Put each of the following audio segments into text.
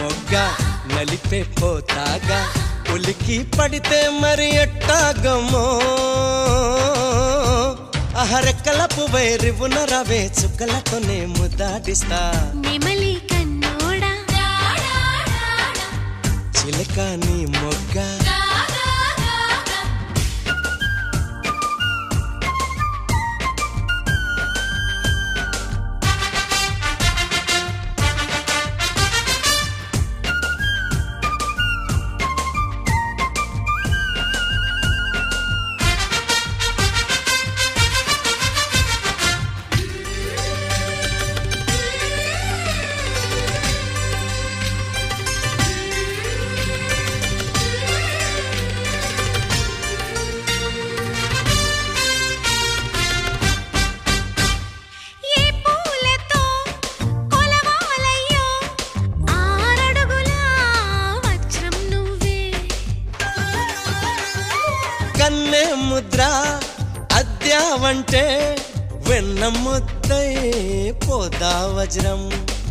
మొగ్గ నలిపే పోతాగా ఉలికి పడితే మరి ఎట్టాగమో అహరెక్కల పువ్వై రివున రవే చుక్కలతోనే ముద్దాడిస్తా నెమలి కన్నోడా చిలక నీ మొగ్గ ఏ పూలతో కొలవాలయ్యో ఆరడుగుల వజ్రం నువ్వే కన్నే ముద్ర అద్యావంటే వెన్న ముద్దై పోదా వజ్రం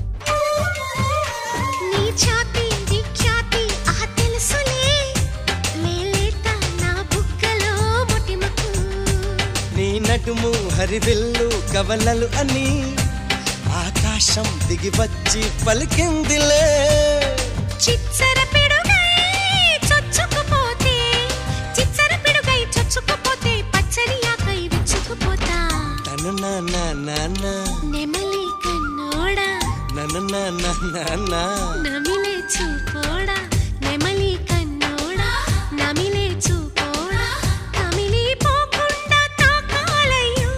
నీ ఛాతి విఖ్యాతి ఆ తెలుసులే మేలేత నా బుగ్గలో మొటిమకు నీ నడుము హరివిల్లు కవలలు అని ఆకాశం దిగి వచ్చి పలికిందిలే చిచ్చర పిడుగై చొచ్చుకుపోతే చిచ్చర పిడుగై చొచ్చుకుపోతే పచ్చని ఆకై విచ్చుకుపోతా తను నాన్న నాన్న నెమలి కన్నోడా నన్ను నాన్న నాన్న నమిలే చూపోడా నెమలి కన్నోడా నమిలే చూపోడా నమిలి పోకుండా తాకాలయ్యో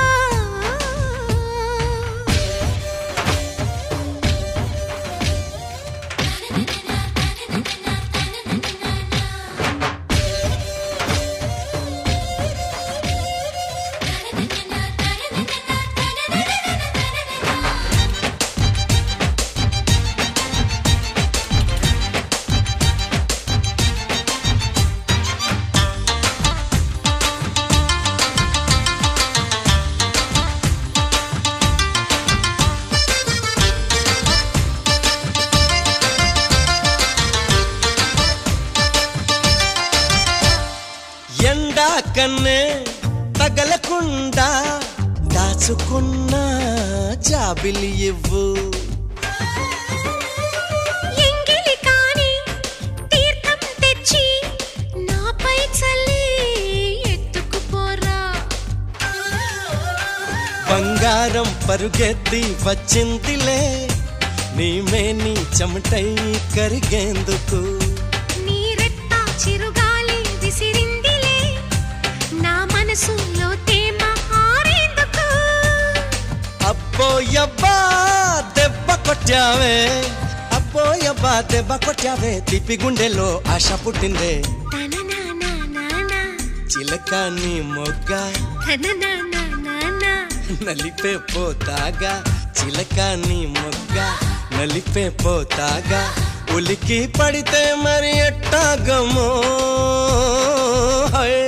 ఎండా కన్నే తగలకుండా దాచుకున్న జాబిలి ఇవ్వు ఎంగిలి కాని తీర్థం తెచ్చి నాపై చల్లి ఎత్తుకుపోరా బంగారం పరుగెత్తి వచ్చిందిలే నీ మేని చెమటై కరిగేందుకు నీ రెత్త చిరుగాలి విసిరిందిలే నా మనసులో తేమ ఆరేందుకు అబ్బోయబ్బా దెబ్బ కొట్టావే అబ్బోయబ్బా దెబ్బ కొట్టావే తిప్పి గుండెలో ఆశ పుట్టిందే తననానానానా, చిలక నీ మొగ్గ తననానానానా. నలిపే పోతాగా చిలక నీ మొగ్గ నలిపే పోతాగా ఉలికి పడితే మరి ఎట్టాగమో హై